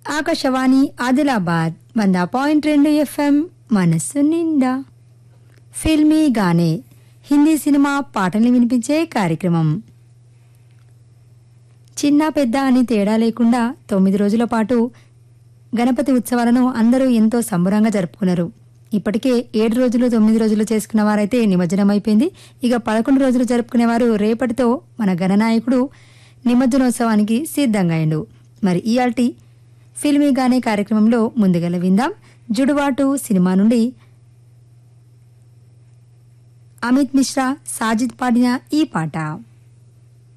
ఆకాశవాణి ఆదిలాబాద్ వంద పాయింట్ రెండు ఎఫ్ఎం మనస్సు నిండా ఫిల్మీ గానే హిందీ సినిమా పాటల్ని వినిపించే కార్యక్రమం చిన్న పెద్ద అని తేడా లేకుండా తొమ్మిది రోజుల పాటు గణపతి ఉత్సవాలను అందరూ ఎంతో సంబరంగా జరుపుకున్నారు ఇప్పటికే ఏడు రోజులు తొమ్మిది రోజులు చేసుకున్న వారైతే నిమజ్జనం అయిపోయింది ఇక పదకొండు రోజులు జరుపుకునేవారు రేపటితో మన గణనాయకుడు నిమజ్జనోత్సవానికి సిద్ధంగా అయిండు మరి ఇయాల్టి ఫిల్మీగానే కార్యక్రమంలో ముందుగల విందాం జుడుబాటు సినిమా నుండి అమిత్ మిశ్రా సాజిద్ పాడిన ఈ పాట